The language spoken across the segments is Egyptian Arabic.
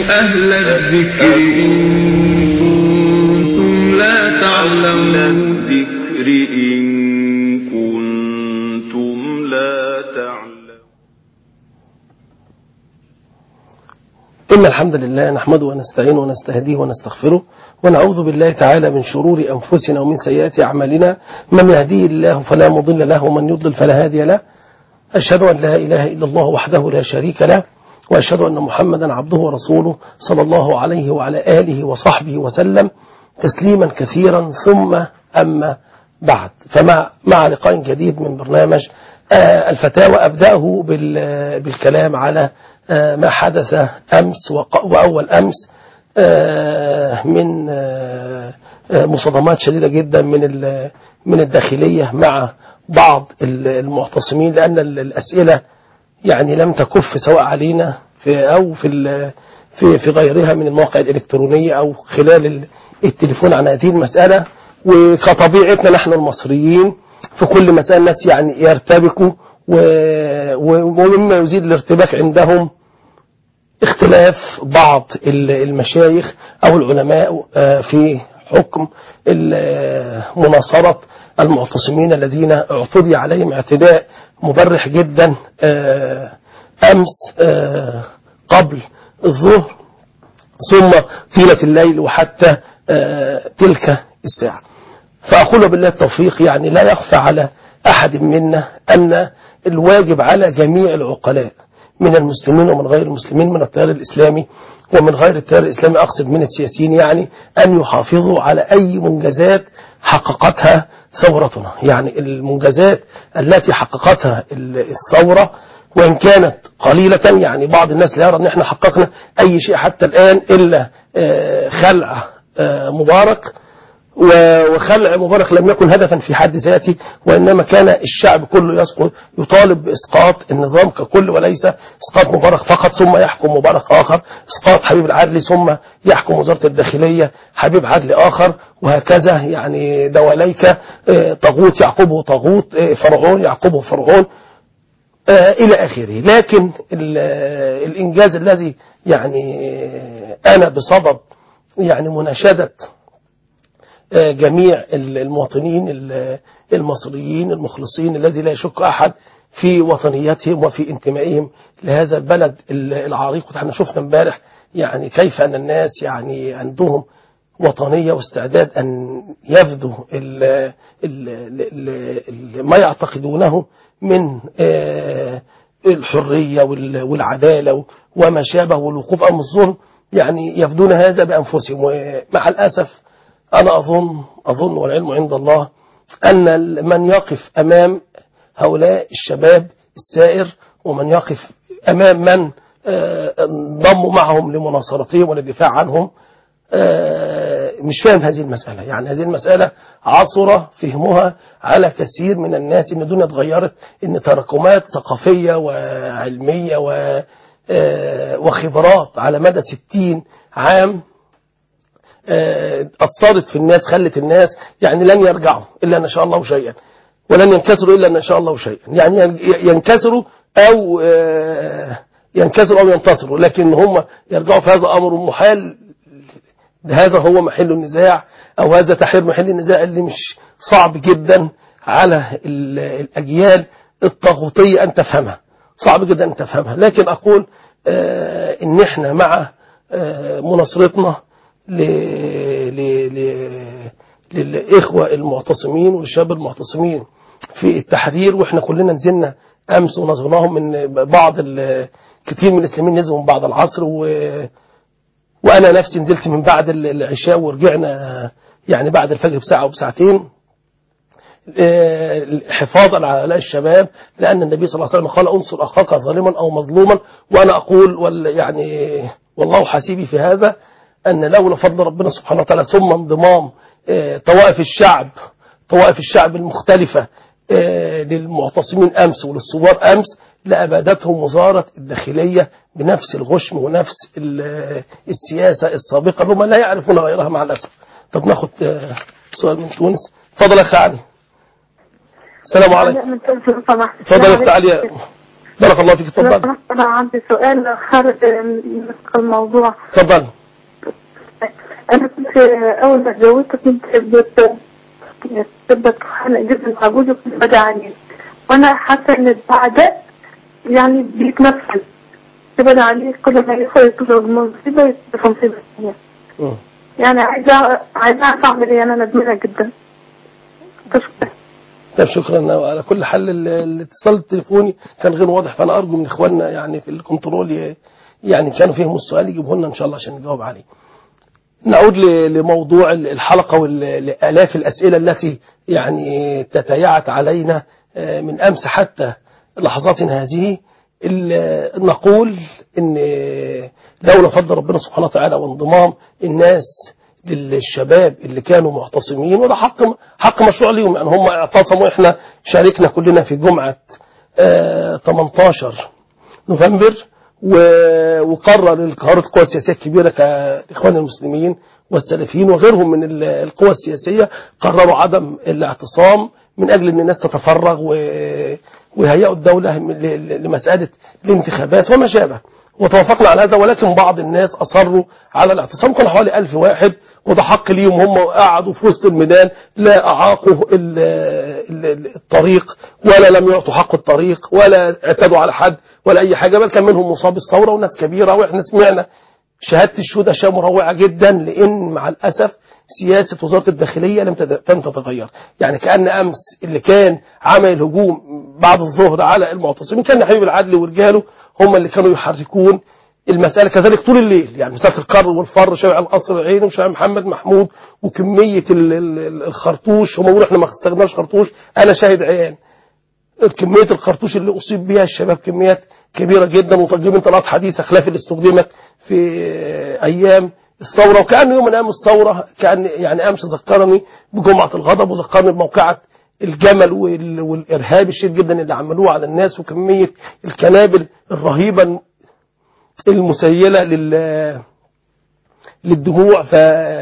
أهل الذكر إن كنتم لا تعلمون الذكر إن كنتم لا تعلمون إن الحمد لله نحمده ونستعينه ونستهديه ونستغفره ونعوذ بالله تعالى من شرور أنفسنا ومن سيئات أعمالنا من يهديه الله فلا مضل له ومن يضلل فلا هادي له أشهد أن لا إله إلا الله وحده لا شريك له وأشهد أن محمدا عبده ورسوله صلى الله عليه وعلى آله وصحبه وسلم تسليما كثيرا ثم أما بعد فمع مع لقاء جديد من برنامج آه، الفتاوى أبدأه بال- بالكلام على آه، ما حدث أمس وق- وأول أمس آه، من آه، آه، مصادمات شديدة جدا من ال- من الداخلية مع بعض ال- المعتصمين لأن ال- الأسئلة يعني لم تكف سواء علينا في أو في ال- في في غيرها من المواقع الإلكترونية أو خلال ال- التليفون عن هذه المسألة وكطبيعتنا نحن المصريين في كل مسألة الناس يعني يرتبكوا و- و- ومما يزيد الارتباك عندهم اختلاف بعض ال- المشايخ أو العلماء آه، في حكم ال- آه، مناصرة المعتصمين الذين اعتدي عليهم اعتداء مبرح جدا آه، أمس آه، قبل الظهر ثم طيلة الليل وحتى آه، تلك الساعة فأقول بالله التوفيق يعني لا يخفى على أحد منا أن الواجب على جميع العقلاء من المسلمين ومن غير المسلمين من التيار الإسلامي ومن غير التيار الإسلامي أقصد من السياسيين يعني أن يحافظوا على أي منجزات حققتها ثورتنا يعني المنجزات التي حققتها الثورة وإن كانت قليلة يعني بعض الناس لا يرى أن احنا حققنا أي شيء حتى الآن إلا آه، خلع آه، مبارك و- وخلع مبارك لم يكن هدفا في حد ذاته وإنما كان الشعب كله يسقط يطالب بإسقاط النظام ككل وليس إسقاط مبارك فقط ثم يحكم مبارك آخر إسقاط حبيب العدلي ثم يحكم وزارة الداخلية حبيب عدلي آخر وهكذا يعني دواليك آه، طاغوت يعقوبه طاغوت آه، فرعون يعقوبه فرعون آه، إلى آخره لكن ال- آه، الإنجاز الذي يعني آه، أنا بصدد يعني مناشدة آه، جميع ال- المواطنين ال- المصريين المخلصين الذي لا يشك أحد في وطنيتهم وفي انتمائهم لهذا البلد ال- العريق احنا شفنا امبارح يعني كيف أن الناس يعني عندهم وطنية واستعداد أن يفدوا ال ال ال ال ما يعتقدونه من آه، الحرية وال- والعدالة وما شابه والوقوف أمام الظلم يعني يفدون هذا بأنفسهم ومع الأسف أنا أظن أظن والعلم عند الله أن ال- من يقف أمام هؤلاء الشباب السائر ومن يقف أمام من آه، انضموا معهم لمناصرتهم وللدفاع عنهم آه، مش فاهم هذه المسألة يعني هذه المسألة عصر فهمها على كثير من الناس ان الدنيا اتغيرت ان تراكمات ثقافية وعلمية و آه، وخبرات على مدى ستين عام آه، أثرت في الناس خلت الناس يعني لن يرجعوا إلا إن شاء الله شيئا ولن ينكسروا إلا إن شاء الله شيئا يعني ين- ينكسروا أو آه، ينكسروا أو ينتصروا لكن هم يرجعوا في هذا أمر محال هذا هو محل النزاع أو هذا تحرير محل النزاع اللي مش صعب جدا على ال- الأجيال الطاغوتية أن تفهمها صعب جدا أن تفهمها لكن أقول آه، إن إحنا مع آه، مناصرتنا ل... ل... ل... للإخوة المعتصمين والشباب المعتصمين في التحرير وإحنا كلنا نزلنا أمس ونظرناهم من بعض ال... كتير من المسلمين نزلوا من بعد العصر و... وأنا نفسي نزلت من بعد ال- العشاء ورجعنا يعني بعد الفجر بساعة أو بساعتين آه، حفاظا على هؤلاء الشباب لأن النبي صلى الله عليه وسلم قال أنصر أخاك ظالما أو مظلوما وأنا أقول وال يعني والله حسيبي في هذا أن لولا فضل ربنا سبحانه وتعالى ثم انضمام آه، طوائف الشعب طوائف الشعب المختلفة آه، للمعتصمين أمس وللثوار أمس لأبادتهم وزارة الداخلية بنفس الغشم ونفس ال- السياسة السابقة اللي هم لا يعرفون غيرها مع الأسف طب ناخد آه، سؤال من تونس تفضل يا أخي علي السلام عليكم من تونس لو سمحت تفضل يا أخت علياء بارك الله فيك لو اتفضل سمحت انا عندي سؤال خارج من الموضوع اتفضل انا كنت اول ما اتجوزت كنت بت بت بتخانق جدا مع جوزي وكنت بدعي عليه وانا حاسه ان الدعاء ده يعني بيتنفذ كنت بدعي عليه كل ما يدخل يتصل بمصيبه يتصل بمصيبه ثانيه مم. يعني عايزه عايزه اعرف اعمل ايه انا ندمانه جدا تشكر طيب شكرا على كل حال ال- الاتصال التليفوني كان غير واضح فانا ارجو من اخواننا يعني في الكنترول ي- يعني كانوا فيهم السؤال يجيبوه لنا ان شاء الله عشان نجاوب عليه. نعود ل- لموضوع ال- الحلقه والالاف الاسئله التي يعني تتيعت علينا آه، من امس حتى لحظاتنا هذه ال- نقول ان لولا فضل ربنا سبحانه وتعالى وانضمام الناس للشباب اللي كانوا معتصمين وده حق حق مشروع ليهم يعني هم اعتصموا احنا شاركنا كلنا في جمعه آه، 18 نوفمبر و- وقرر القرارات القوى السياسيه الكبيره كاخوان المسلمين والسلفيين وغيرهم من ال- القوى السياسيه قرروا عدم الاعتصام من اجل ان الناس تتفرغ و- ويهيئوا الدوله م- ل- ل- لمساله الانتخابات وما شابه وتوافقنا على هذا ولكن بعض الناس اصروا على الاعتصام كانوا حوالي ألف واحد وده حق ليهم هم قعدوا في وسط الميدان لا اعاقوا ال- ال- الطريق ولا لم يعطوا حق الطريق ولا اعتدوا على حد ولا اي حاجه بل كان منهم مصاب الثوره وناس كبيره واحنا سمعنا شهاده الشهداء اشياء مروعه جدا لان مع الاسف سياسه وزاره الداخليه لم تد- لم تتغير يعني كان امس اللي كان عمل الهجوم بعد الظهر على المعتصمين كان حبيب العدل ورجاله هم اللي كانوا يحركون المسألة كذلك طول الليل يعني مسألة القر والفر شارع القصر العيني وشارع محمد محمود وكمية ال- ال- الخرطوش هم بيقولوا احنا ما استخدمناش خرطوش أنا شاهد عيان كمية الخرطوش اللي أصيب بها الشباب كميات كبيرة جدا وتقريبا طلعت حديثة خلاف اللي استخدمت في أيام الثورة وكأن يوم من أيام الثورة كأن يعني أمس ذكرني بجمعة الغضب وذكرني بموقعة الجمل وال- والإرهاب الشديد جدا اللي عملوه على الناس وكمية الكنابل الرهيبة المسيلة لل للدموع ف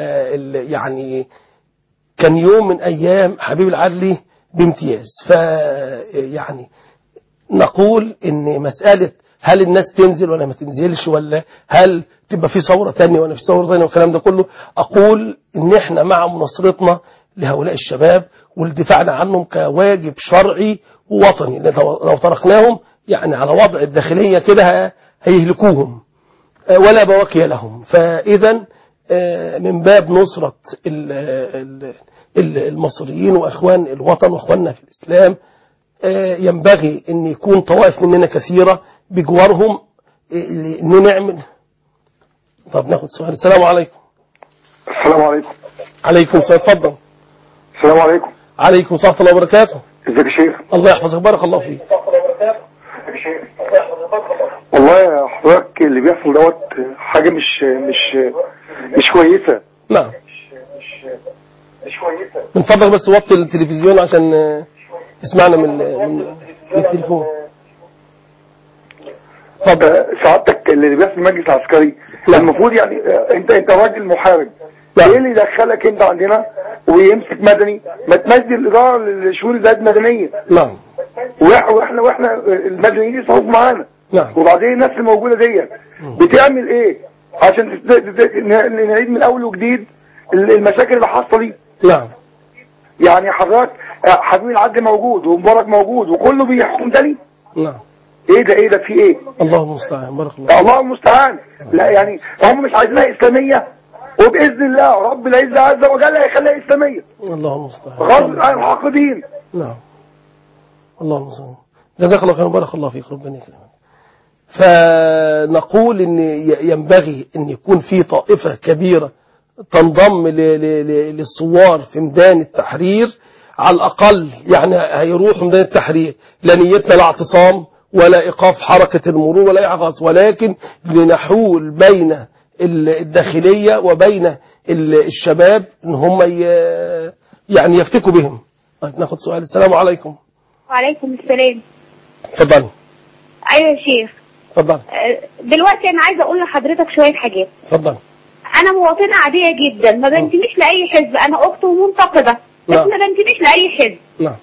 يعني كان يوم من أيام حبيب العدلي بامتياز ف يعني نقول ان مسألة هل الناس تنزل ولا ما تنزلش ولا هل تبقى في ثورة تانية ولا في ثورة تانية والكلام ده كله أقول إن إحنا مع مناصرتنا لهؤلاء الشباب والدفاعنا عنهم كواجب شرعي ووطني لأن لو لو تركناهم يعني على وضع الداخلية كده ه- هيهلكوهم آه، ولا بواكي لهم فإذا آه، من باب نصرة ال- ال- ال- المصريين وأخوان الوطن وأخواننا في الإسلام آه، ينبغي أن يكون طوائف مننا كثيرة بجوارهم آه، أن نعمل طب ناخد سؤال السلام عليكم السلام عليكم عليكم السلام اتفضل السلام عليكم عليكم ورحمة الله وبركاته ازيك يا شيخ الله يحفظك بارك الله فيك والله يا حضرتك اللي بيحصل دوت حاجه مش مش مش كويسه نعم مش كويسه من فضلك بس وطي التلفزيون عشان آه، اسمعنا من من, من التليفون اتفضل سعادتك اللي بيحصل في المجلس العسكري نعم. المفروض يعني آه، انت انت راجل محارب نعم. ايه اللي يدخلك انت عندنا ويمسك مدني ما تمدي الاداره للشؤون الذات المدنيه نعم وإح- واحنا واحنا المدنيين يصرفوا معانا نعم وبعدين الناس الموجوده ديت بتعمل ايه عشان تست- تست- ن- نعيد من اول وجديد ال- المشاكل اللي حاصله دي نعم يعني حضرتك آه، حبيب العدل موجود ومبارك موجود وكله بيحكم تاني نعم ايه ده ايه ده في ايه الله المستعان بارك الله الله المستعان لا يعني هم مش عايزينها اسلاميه وباذن الله رب العزه عز وجل هيخليها اسلاميه الله المستعان غصب عن الحاقدين نعم الله المستعان جزاك الله خيرا بارك الله فيك ربنا يكرمك فنقول ان ي- ينبغي ان يكون في طائفة كبيرة تنضم ل- ل- ل- للثوار في ميدان التحرير على الأقل يعني هيروحوا ميدان التحرير لا نيتنا لا اعتصام ولا إيقاف حركة المرور ولا أي حاجة ولكن لنحول بين ال- الداخلية وبين ال- الشباب إن هم ي- يعني يفتكوا بهم طيب ناخد سؤال السلام عليكم وعليكم السلام اتفضل ايوه يا شيخ اتفضل أه، دلوقتي انا عايزه اقول لحضرتك شويه حاجات اتفضل انا مواطنه عاديه جدا ما بنتميش لاي حزب انا اخت ومنتقده بس نعم. ما بنتميش لاي حزب نعم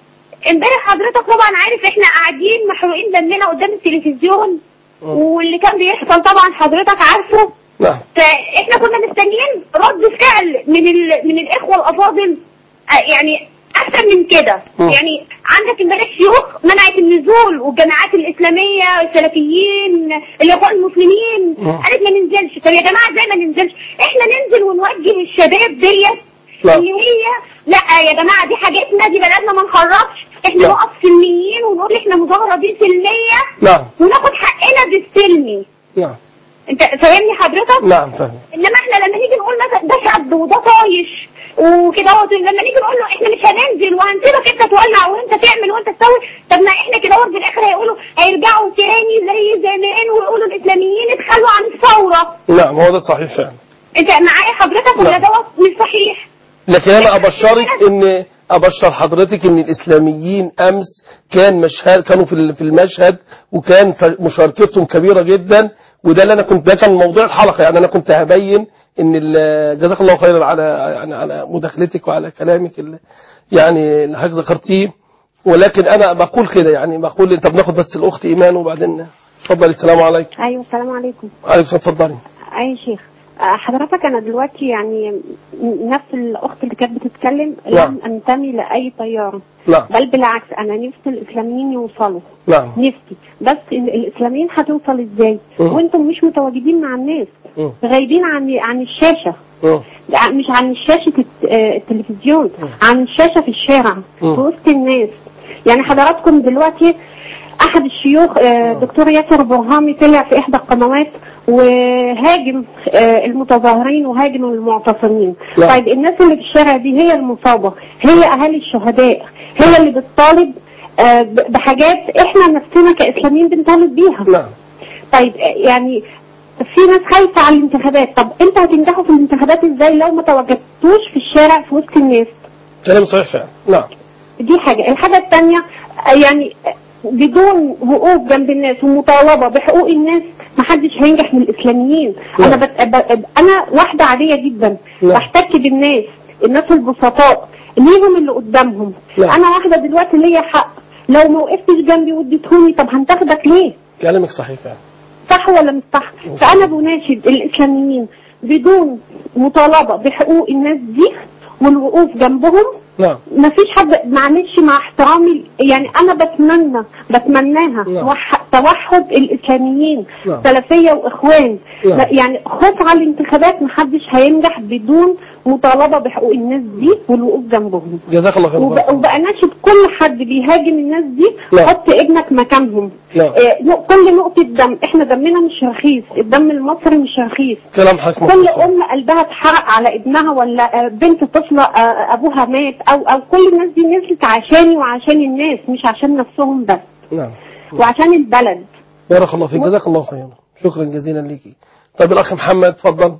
امبارح حضرتك طبعا عارف احنا قاعدين محروقين دمنا قدام التلفزيون واللي كان بيحصل طبعا حضرتك عارفه نعم فاحنا كنا مستنيين رد فعل من ال... من الاخوه الافاضل آه، يعني احسن من كده مم. يعني عندك امبارح شيوخ منعت النزول والجماعات الاسلاميه السلفيين الاخوان المسلمين مم. قالت ما ننزلش طب يا جماعه ازاي ما ننزلش احنا ننزل ونوجه الشباب ديت لا. اللي هي لا يا جماعه دي حاجتنا دي بلدنا ما نخرجش احنا لا. نقف سلميين ونقول احنا مظاهره دي سلميه نعم وناخد حقنا بالسلمي نعم انت فاهمني حضرتك؟ نعم فاهم انما احنا لما نيجي نقول مثلا ده شاب وده طايش وكده اهوت، لما نيجي نقول له احنا مش هننزل وهنسيبك انت تولع وانت تعمل وانت تسوي طب ما احنا كده اهوت في الاخر هيقولوا هيرجعوا تاني زي زمان ويقولوا الاسلاميين اتخلوا عن الثوره نعم هو ده صحيح فعلا انت معايا حضرتك ولا نعم. دوت مش صحيح؟ لكن انا ابشرك ان ابشر حضرتك ان الاسلاميين امس كان مشهد كانوا في ال- في المشهد وكان ف- مشاركتهم كبيره جدا وده اللي انا كنت ده كان موضوع الحلقه يعني انا كنت هبين ان ال- جزاك الله خيرا على يعني على مداخلتك وعلى كلامك اللي يعني اللي حضرتك ذكرتيه ولكن انا بقول كده يعني بقول انت بناخد بس الاخت ايمان وبعدين اتفضلي السلام عليكم ايوه السلام عليكم عليكم السلام اتفضلي اي شيخ آه، حضرتك انا دلوقتي يعني م- نفس الاخت اللي كانت بتتكلم نعم. لم انتمي لاي تيار نعم بل بالعكس انا نفسي الاسلاميين يوصلوا نعم نفسي بس ال- الاسلاميين هتوصل ازاي مم. وانتم مش متواجدين مع الناس مم. غايبين عن عن الشاشه مم. ع- مش عن شاشة الت- آه، التلفزيون عن الشاشة في الشارع مم. في وسط الناس يعني حضراتكم دلوقتي أحد الشيوخ آه، دكتور ياسر برهامي طلع في إحدى القنوات وهاجم آه، المتظاهرين وهاجم المعتصمين نعم. طيب الناس اللي في الشارع دي هي المصابة هي أهالي الشهداء هي اللي بتطالب آه، ب- بحاجات احنا نفسنا كإسلاميين بنطالب بيها نعم طيب يعني في ناس خايفة على الانتخابات طب انتوا هتنجحوا في الانتخابات ازاي لو ما تواجدتوش في الشارع في وسط الناس كلام صحيح فعلا نعم دي حاجة الحاجة الثانية يعني بدون وقوف جنب الناس ومطالبة بحقوق الناس محدش هينجح من الإسلاميين نعم. أنا بت... ب... أنا واحدة عادية جدا نعم. بحتك بالناس الناس البسطاء ليهم اللي قدامهم نعم. أنا واحدة دلوقتي ليا حق لو ما وقفتش جنبي واديتهوني طب هنتاخدك ليه؟ كلامك صحيح فعلا صح ولا مش صح فانا بناشد الاسلاميين بدون مطالبه بحقوق الناس دي والوقوف جنبهم نعم ما فيش حد معلش مع احترامي يعني انا بتمنى بتمناها نعم. توح- توحد الاسلاميين نعم. سلفيه واخوان نعم. لا، يعني خوف على الانتخابات محدش هينجح بدون مطالبه بحقوق الناس دي والوقوف جنبهم جزاك الله خير وب- وبقى ناشد كل حد بيهاجم الناس دي نعم. حط ابنك مكانهم نعم. آه، نق- كل نقطة دم احنا دمنا مش رخيص الدم المصري مش رخيص كلام حضرتك كل مظبوط. ام قلبها اتحرق على ابنها ولا آه، بنت طفلة آه، ابوها مات او او كل الناس دي نزلت عشاني وعشان الناس مش عشان نفسهم بس نعم وعشان البلد بارك الله فيك جزاك الله خيرا شكرا جزيلا ليكي طيب الاخ محمد اتفضل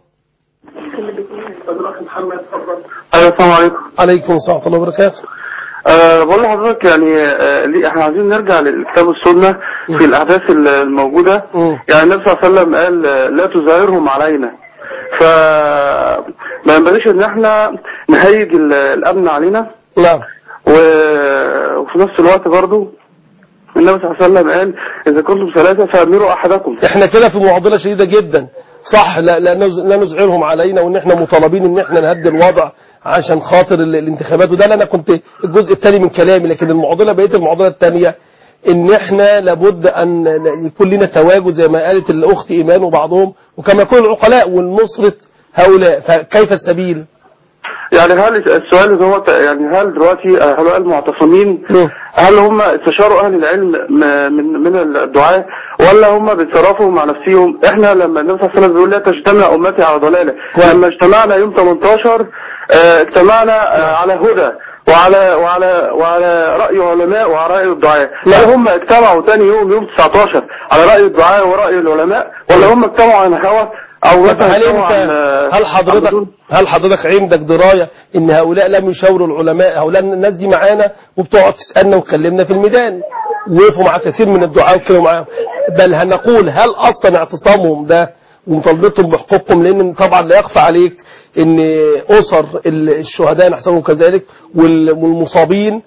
ايوه السلام عليكم عليكم السلام ورحمه الله وبركاته أه بقول لحضرتك يعني أه ليه احنا عايزين نرجع للكتاب والسنه في الاحداث ال- الموجوده مم. يعني النبي صلى الله عليه وسلم قال آه، لا تزايرهم علينا ف ما ينبغيش ان احنا نهيج ال- الامن علينا نعم و- وفي نفس الوقت برضو النبي صلى الله عليه وسلم قال اذا كنتم ثلاثه فامروا احدكم احنا كده في معضله شديده جدا صح لا لا, نز... لا نزعلهم علينا وان احنا مطالبين ان احنا نهدي الوضع عشان خاطر ال... الانتخابات وده اللي انا كنت الجزء الثاني من كلامي لكن المعضله بقيه المعضله الثانيه ان احنا لابد ان ن- يكون لنا تواجد زي ما قالت الاخت ايمان وبعضهم وكما يكون العقلاء والنصره هؤلاء فكيف السبيل؟ يعني هل السؤال اللي هو يعني هل دلوقتي هؤلاء المعتصمين مم. هل هم استشاروا اهل العلم م- من من الدعاة ولا هم بيتصرفوا مع نفسهم احنا لما النبي صلى الله عليه وسلم بيقول لا تجتمع امتي على ضلاله كويس. لما اجتمعنا يوم 18 آه، اجتمعنا آه، على هدى وعلى وعلى وعلى راي علماء وعلى راي الدعاة هل هم اجتمعوا تاني يوم يوم 19 على راي الدعاة وراي العلماء ولا هم اجتمعوا عن هوى او طب مثلا هل اجتمعوا انت عن آه، هل عن حضرتك بدون- هل حضرتك عندك درايه ان هؤلاء لم يشاوروا العلماء هؤلاء الناس دي معانا وبتقعد تسالنا وتكلمنا في الميدان وقفوا مع كثير من الدعاء وكانوا معاهم بل هنقول هل اصلا اعتصامهم ده ومطالبتهم بحقوقهم لان طبعا لا يخفى عليك ان اسر ال- الشهداء نحسبهم كذلك وال- والمصابين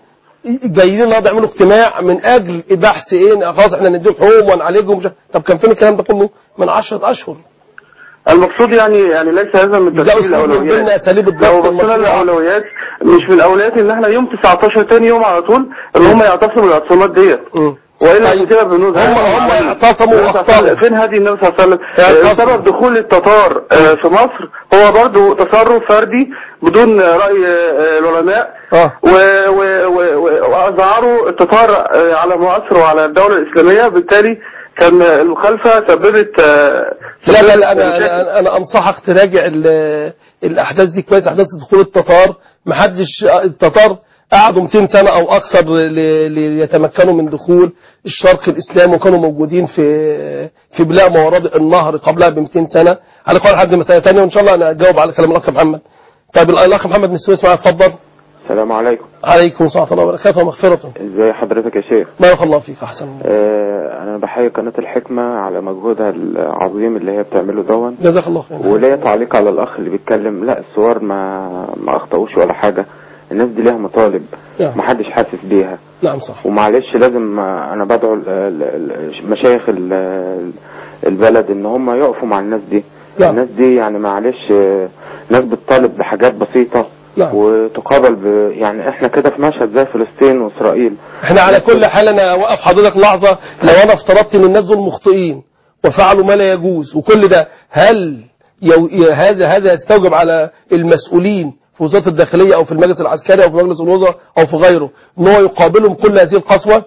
جايين النهارده يعملوا اجتماع من اجل بحث ايه خلاص احنا نديهم حقوق ونعالجهم مش- طب كان فين الكلام ده كله من 10 اشهر المقصود يعني يعني ليس هذا من ده ترتيب أسلوب من ضمن الاولويات اساليب الضغط لو بصينا المشروعه للاولويات مش من الاولويات ان احنا يوم 19 تاني يوم على طول ان هم يعتصموا الاعتصامات ديت مم. والا طيب. كده بنقول هم- هم اعتصموا واخطأوا. فين هدي النبي صلى الله عليه وسلم اعتصموا. آه، سبب دخول التتار آه، في مصر هو برضو تصرف فردي بدون راي آه، العلماء اه و- و- و- و- وأظهروا التتار آه، على مصر وعلى الدولة الإسلامية بالتالي كان المخالفة سببت آه، لا لا لا سببت انا مشاكل. انا, أنا انصحك تراجع ال- الاحداث دي كويس احداث دخول التتار محدش التتار قعدوا 200 سنه او اكثر ل- ليتمكنوا من دخول الشرق الاسلامي وكانوا موجودين في في بلاد ما وراء النهر قبلها ب 200 سنه على كل حد مساله ثانيه وان شاء الله انا اجاوب على كلام الاخ محمد طيب الاخ محمد من السويس معايا اتفضل السلام عليكم عليكم السلام ورحمه الله وبركاته ومغفرة ازي حضرتك يا شيخ بارك الله فيك احسن آه انا بحيي قناة الحكمة على مجهودها العظيم اللي هي بتعمله دون جزاك الله خير وليا تعليق على الاخ اللي بيتكلم لا الصور ما ما اخطأوش ولا حاجة الناس دي ليها مطالب نعم. محدش حاسس بيها نعم صح ومعلش لازم آه، انا بدعو ال- ال- ال- مشايخ ال- ال- البلد ان هم يقفوا مع الناس دي نعم. الناس دي يعني معلش آه، ناس بتطالب بحاجات بسيطة نعم. وتقابل ب... يعني احنا كده في مشهد زي فلسطين واسرائيل احنا على كل حال انا اوقف حضرتك لحظه لو انا افترضت ان الناس دول مخطئين وفعلوا ما لا يجوز وكل ده هل يو... ي- هذا هذا يستوجب على المسؤولين في وزاره الداخليه او في المجلس العسكري او في مجلس الوزراء او في غيره ان هو يقابلهم كل هذه القسوه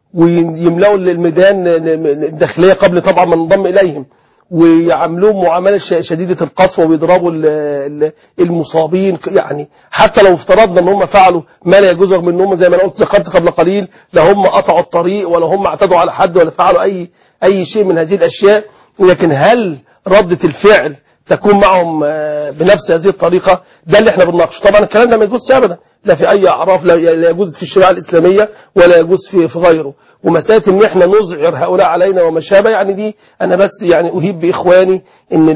ويملأوا الميدان الداخليه قبل طبعا ما ننضم اليهم ويعاملوهم معامله ش- شديده القسوه ويضربوا ال- ال- المصابين يعني حتى لو افترضنا ان هم فعلوا ما لا يجوز رغم ان هم زي ما انا قلت ذكرت قبل قليل لا هم قطعوا الطريق ولا هم اعتدوا على حد ولا فعلوا اي اي شيء من هذه الاشياء لكن هل ردة الفعل تكون معهم آه، بنفس هذه الطريقة ده اللي احنا بنناقشه طبعا الكلام ده ما يجوزش ابدا لا في اي اعراف لا لا يجوز في الشريعة الاسلامية ولا يجوز في في غيره ومسألة ان احنا نزعر هؤلاء علينا وما شابه يعني دي انا بس يعني اهيب باخواني ان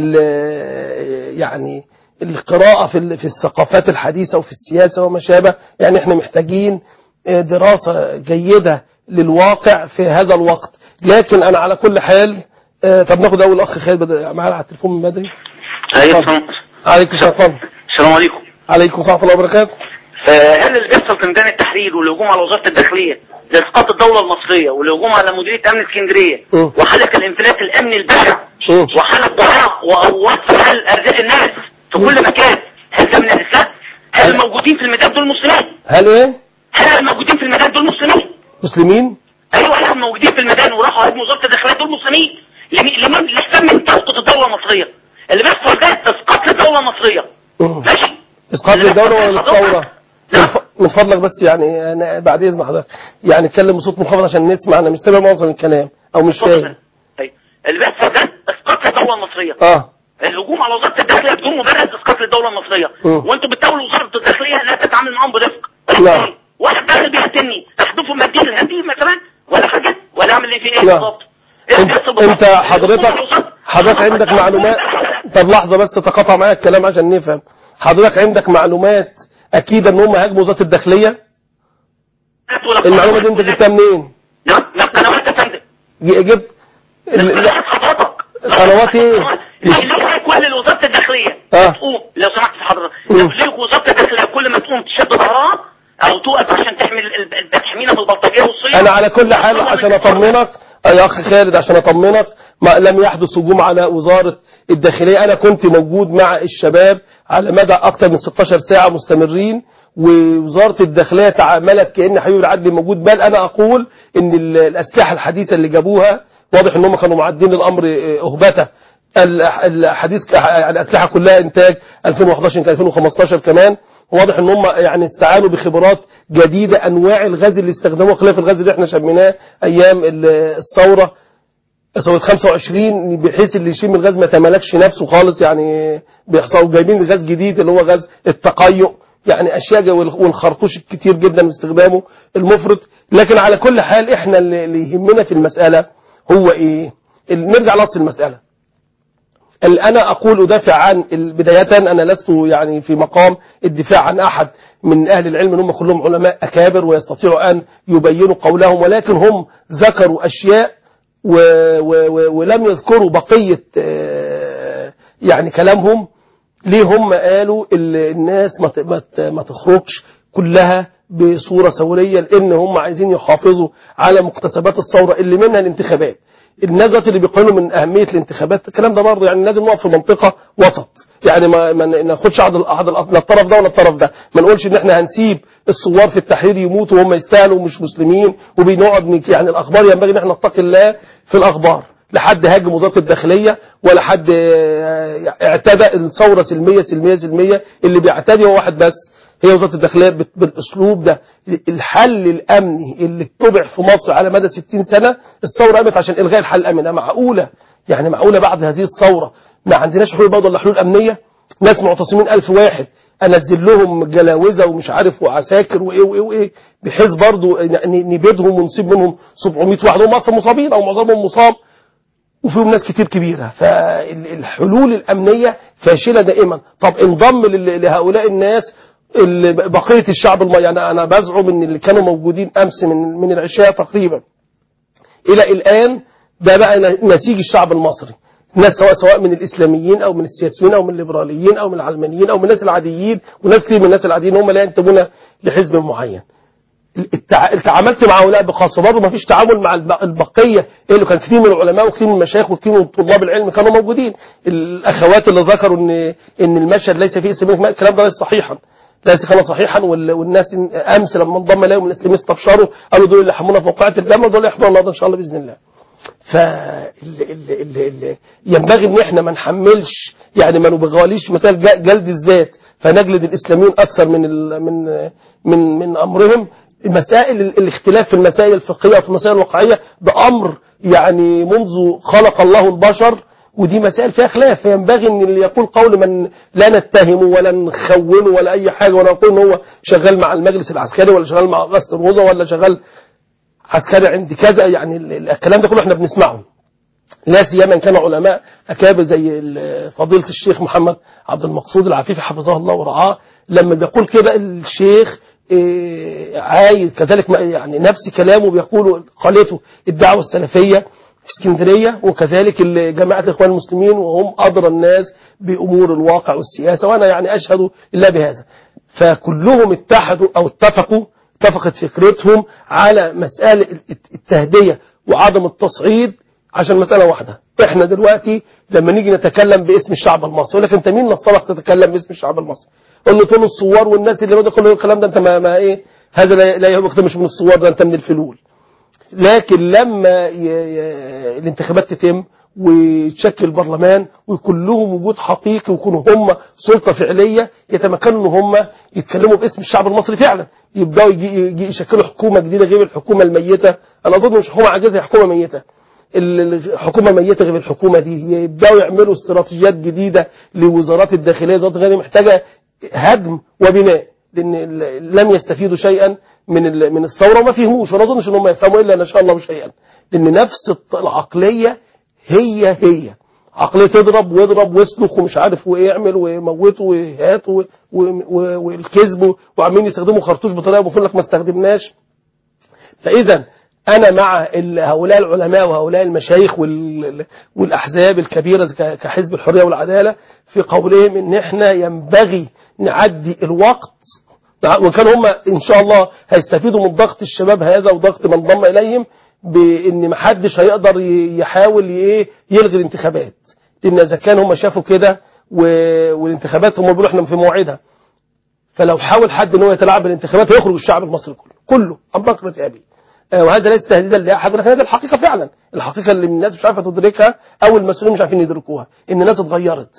ال- يعني القراءة في ال- في الثقافات الحديثة وفي السياسة وما شابه يعني احنا محتاجين آه، دراسة جيدة للواقع في هذا الوقت لكن انا على كل حال آه، طب ناخد اول اخ خالد بدأ معانا على التليفون من بدري ايوه اتفضل. عليكم السلام اتفضل. السلام عليكم عليكم السلام ورحمه الله وبركاته آه، هل اللي بيحصل في ميدان التحرير والهجوم على وزاره الداخليه لاسقاط الدوله المصريه والهجوم على مديريه امن اسكندريه مم. وحاله الانفلات الامني البشع مم. وحاله ضياع ووصف حال ارزاق الناس في كل مكان هل ده من الاسلام؟ هل الموجودين في الميدان دول مسلمين؟ هل ايه هل الموجودين في الميدان دول مسلمين؟ مسلمين ايوه هل الموجودين في الميدان وراحوا هاجموا وزاره الداخليه دول مسلمين؟ لمين لمين لحساب من تسقط الدوله المصريه؟ اللي بيحصل ده اسقاط للدوله المصريه مم. ماشي؟ اسقاط للدوله ولا اللي بيحصل للثوره ده- من ف- من فضلك بس يعني انا بعد اذن حضرتك يعني اتكلم بصوت منخفض عشان نسمع انا مش سامع معظم الكلام او مش فاهم أيوة. اللي بيحصل ده اسقاط للدوله المصريه اه الهجوم على وزاره الداخليه بدون مبرر اسقاط للدوله المصريه مم. وانتم بتقولوا وزاره الداخليه لا تتعامل معاهم برفق نعم. واحد داخل بيقتلني احذفه منديل الهنديل مثلا ولا حاجه ولا اعمل ايه في ايه نعم. بالظبط إيه اللي انت, بيحصل بالظبط؟ انت حضرتك الهجوم على وزارة- حضرتك عندك معلومات طب لحظه بس تقاطع معايا الكلام عشان نفهم حضرتك عندك معلومات اكيد ان هم هاجموا وزاره الداخليه ولا المعلومه دي انت جبتها منين نعم لا قنوات يا فندم ج- جبت ال- ال- حضرتك قنوات ايه؟ ليه ليه كل وزاره الداخليه اه. تقوم لو سمحت في حضرتك مم. ليه وزاره الداخليه كل ما تقوم تشد ظهرها او توقف عشان تحمي ال- ال- تحمينا من البلطجيه والصيام انا على كل حال عشان اطمنك يا اخ خالد عشان اطمنك ما لم يحدث هجوم على وزاره الداخليه انا كنت موجود مع الشباب على مدى اكثر من 16 ساعه مستمرين ووزاره الداخليه تعاملت كان حبيب العدل موجود بل انا اقول ان ال- الاسلحه الحديثه اللي جابوها واضح ان هم كانوا معدين الامر اه، اهبته الأح- الحديث ك- يعني الاسلحه كلها انتاج 2011 يمكن 2015 كمان واضح ان هم يعني استعانوا بخبرات جديده انواع الغاز اللي استخدموه خلاف الغاز اللي احنا شميناه ايام ال- الثوره ثوره 25 بحيث اللي يشم الغاز ما تملكش نفسه خالص يعني بيحصلوا جايبين غاز جديد اللي هو غاز التقيؤ يعني اشياء جا- والخ- والخرطوش الكتير جدا باستخدامه المفرط لكن على كل حال احنا اللي اللي يهمنا في المساله هو ايه ال- نرجع لاصل المساله ال- أنا أقول أدافع عن ال- بداية أنا لست يعني في مقام الدفاع عن أحد من أهل العلم إن هم كلهم علماء أكابر ويستطيعوا أن يبينوا قولهم ولكن هم ذكروا أشياء و و و ولم يذكروا بقية آه، يعني كلامهم ليه هم قالوا ال- الناس ما ت- ما ت- ما تخرجش كلها بصورة ثورية لأن هم عايزين يحافظوا على مكتسبات الثورة اللي منها الانتخابات الناس دلوقتي اللي بيقولوا من أهمية الانتخابات الكلام ده برضه يعني لازم نقف في منطقة وسط يعني ما, ما ناخدش احد احد لا الطرف ده ولا الطرف ده ما نقولش ان احنا هنسيب الثوار في التحرير يموتوا وهم يستاهلوا ومش مسلمين وبنقعد نك- يعني الاخبار ينبغي ان احنا نتقي الله في الاخبار لا حد هاجم وزاره الداخليه ولا حد آه، اعتدى الثوره سلميه سلميه سلميه اللي بيعتدي هو واحد بس هي وزاره الداخليه بت- بالاسلوب ده الحل الامني اللي اتبع في مصر على مدى 60 سنه الثوره قامت عشان الغاء الحل الامني ده معقوله يعني معقوله بعد هذه الثوره ما عندناش حلول برضه ولا حلول امنيه ناس معتصمين ألف واحد انزل لهم جلاوزه ومش عارف وعساكر وايه وايه وايه بحيث برضه ن- نبيدهم ونصيب منهم 700 واحد هم اصلا مصابين او معظمهم مصاب وفيهم ناس كتير كبيرة فالحلول الأمنية فاشلة دائما طب انضم لل- لهؤلاء الناس اللي بقية الشعب المصري يعني أنا بزعم إن اللي كانوا موجودين أمس من من العشاء تقريبا إلى الآن ده بقى نسيج الشعب المصري ناس سواء سواء من الإسلاميين أو من السياسيين أو من الليبراليين أو من العلمانيين أو من الناس العاديين وناس كتير من الناس العاديين هم لا ينتمون لحزب معين التع... تعاملت مع هؤلاء بخاصة برضه ما فيش تعامل مع الب- البقية اللي كان كتير من العلماء وكتير من المشايخ وكتير من طلاب العلم كانوا موجودين الأخوات اللي ذكروا إن إن المشهد ليس فيه إسلامية الكلام ده ليس صحيحا ليس كان صحيحا وال... والناس أمس لما انضم لهم الإسلاميين استبشروا قالوا دول اللي يحمونا في موقعة الجامعة ودول اللي يحمونا النهارده إن شاء الله بإذن الله فينبغي ان احنا ما نحملش يعني ما نبغاليش مثال ج- جلد الذات فنجلد الاسلاميين اكثر من ال من من من امرهم مسائل ال- الاختلاف في المسائل الفقهيه وفي المسائل الواقعيه ده امر يعني منذ خلق الله البشر ودي مسائل فيها خلاف فينبغي ان اللي يقول قول من لا نتهمه ولا نخونه ولا اي حاجه ولا نقول ان هو شغال مع المجلس العسكري ولا شغال مع رئاسه الوزراء ولا شغال عسكري عند كذا يعني ال- ال- الكلام ده كله احنا بنسمعه لا سيما ان كانوا علماء اكابر زي ال- فضيله الشيخ محمد عبد المقصود العفيفي حفظه الله ورعاه لما بيقول كده الشيخ إيه، عايز كذلك ما- يعني نفس كلامه بيقول قالته الدعوه السلفيه في اسكندريه وكذلك ال- جماعه الاخوان المسلمين وهم ادرى الناس بامور الواقع والسياسه وانا يعني اشهد الا بهذا فكلهم اتحدوا او اتفقوا اتفقت فكرتهم على مسألة التهدية وعدم التصعيد عشان مسألة واحدة احنا دلوقتي لما نيجي نتكلم باسم الشعب المصري يقول لك انت مين نصرك تتكلم باسم الشعب المصري قول له طول الثوار والناس اللي بدأ كل الكلام ده انت ما, ما ايه هذا لا لا يهمك ده مش من الثوار ده انت من الفلول لكن لما ي... ي... الانتخابات تتم ويتشكل برلمان ويكون لهم وجود حقيقي ويكونوا هم سلطة فعلية يتمكنوا ان هم يتكلموا باسم الشعب المصري فعلا يبداوا يجي يجي يشكلوا حكومة جديدة غير الحكومة الميتة انا اظن مش حكومة عاجزة هي حكومة ميتة ال- الحكومة ميتة غير الحكومة دي يبداوا يعملوا استراتيجيات جديدة لوزارات الداخلية وزارات الغير محتاجة هدم وبناء لان ال- لم يستفيدوا شيئا من ال- من الثوره وما فهموش ولا اظنش ان هم يفهموا الا ان شاء الله شيئا لان نفس الط- العقليه هي هي عقليه تضرب واضرب واسلخ ومش عارف وايه اعمل وموت وهات و- و- و- والكذب وعاملين يستخدموا خرطوش بطريقه بيقول لك ما استخدمناش فاذا انا مع ال- هؤلاء العلماء وهؤلاء المشايخ وال- والاحزاب الكبيره ك- كحزب الحريه والعداله في قولهم ان احنا ينبغي نعدي الوقت وإن كان هم إن شاء الله هيستفيدوا من ضغط الشباب هذا وضغط من انضم إليهم بإن محدش هيقدر ي- يحاول ي- يلغي الانتخابات لأن إذا كان هم شافوا كده و- والانتخابات هم بيقولوا إحنا في موعدها فلو حاول حد ان هو يتلاعب بالانتخابات هيخرج الشعب المصري كله كله عن بكرة أبي آه، وهذا ليس تهديدا لأحد ولكن هذه الحقيقة فعلا الحقيقة اللي الناس مش عارفة تدركها أو المسؤولين مش عارفين يدركوها إن الناس اتغيرت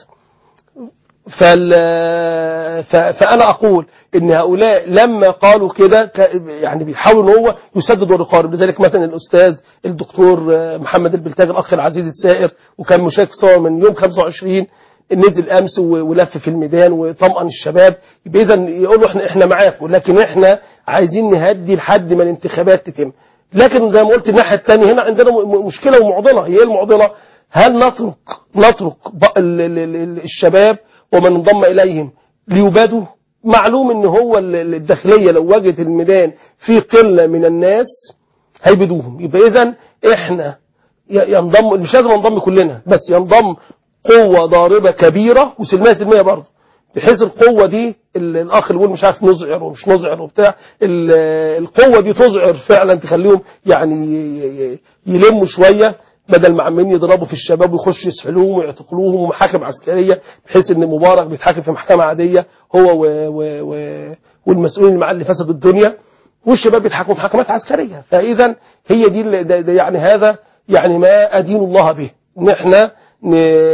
فال... ف... فأنا أقول إن هؤلاء لما قالوا كده ك... يعني بيحاولوا إن هو يسدد ويقارب لذلك مثلا الأستاذ الدكتور آه، محمد البلتاج الأخ العزيز السائر وكان مشارك صور من يوم 25 نزل أمس و- ولف في الميدان وطمأن الشباب يبقى إذا يقولوا إحنا إحنا معاكم لكن إحنا عايزين نهدي لحد ما الانتخابات تتم لكن زي ما قلت الناحية الثانية هنا عندنا م- م- مشكلة ومعضلة هي إيه المعضلة هل نترك نترك ب- ال- ال- ال- الشباب ومن انضم إليهم ليبادوا معلوم ان هو ال- ال- الداخلية لو وجدت الميدان في قلة من الناس هيبدوهم يبقى اذا احنا ي- ينضم مش لازم ننضم كلنا بس ينضم قوة ضاربة كبيرة وسلمية سلمية برضه بحيث القوة دي ال- الأخ اللي بيقول مش عارف نزعر ومش نزعر وبتاع ال- القوة دي تزعر فعلا تخليهم يعني ي- ي- يلموا شوية بدل ما عمالين يضربوا في الشباب ويخشوا يسحلوهم ويعتقلوهم ومحاكم عسكرية بحيث ان مبارك بيتحاكم في محكمة عادية هو و و و والمسؤولين اللي معاه اللي فسدوا الدنيا والشباب بيتحكموا في محاكمات عسكرية فإذا هي دي اللي- ده- ده يعني هذا يعني ما أدين الله به ان احنا ن...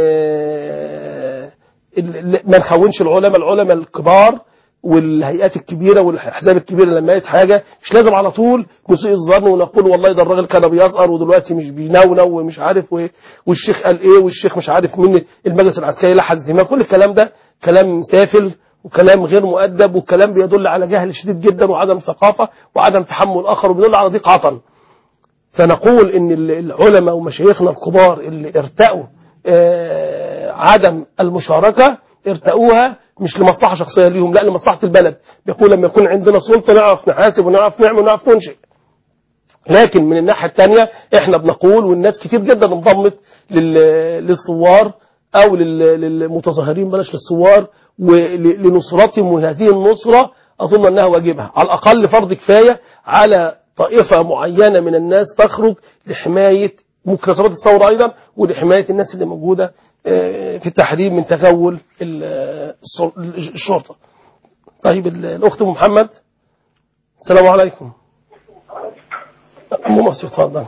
ال- ال- ما نخونش العلماء العلماء الكبار والهيئات الكبيرة والأحزاب الكبيرة لما يت حاجة مش لازم على طول نسيء الظن ونقول والله ده الراجل كان بيزقر ودلوقتي مش بينونو ومش عارف و- والشيخ قال ايه والشيخ مش عارف مين المجلس العسكري لحد دماغ كل الكلام ده كلام سافل وكلام غير مؤدب وكلام بيدل على جهل شديد جدا وعدم ثقافة وعدم تحمل الآخر وبيدل على ضيق عطن فنقول ان ال- العلماء ومشايخنا الكبار اللي ارتأوا آه، عدم المشاركة ارتأوها مش لمصلحة شخصية ليهم لا لمصلحة البلد بيقول لما يكون عندنا سلطة نعرف نحاسب ونعرف نعمل ونعرف ننشئ لكن من الناحية الثانية احنا بنقول والناس كتير جدا انضمت لل- للثوار او لل- للمتظاهرين بلاش للثوار ولنصرتهم وهذه النصرة اظن انها واجبها على الاقل فرض كفاية على طائفة معينة من الناس تخرج لحماية مكتسبات الثورة ايضا ولحماية الناس اللي موجودة آه، في التحريم من تغول ال- السل- الشرطة طيب ال- الاخت أم محمد السلام عليكم أم مصر اتفضل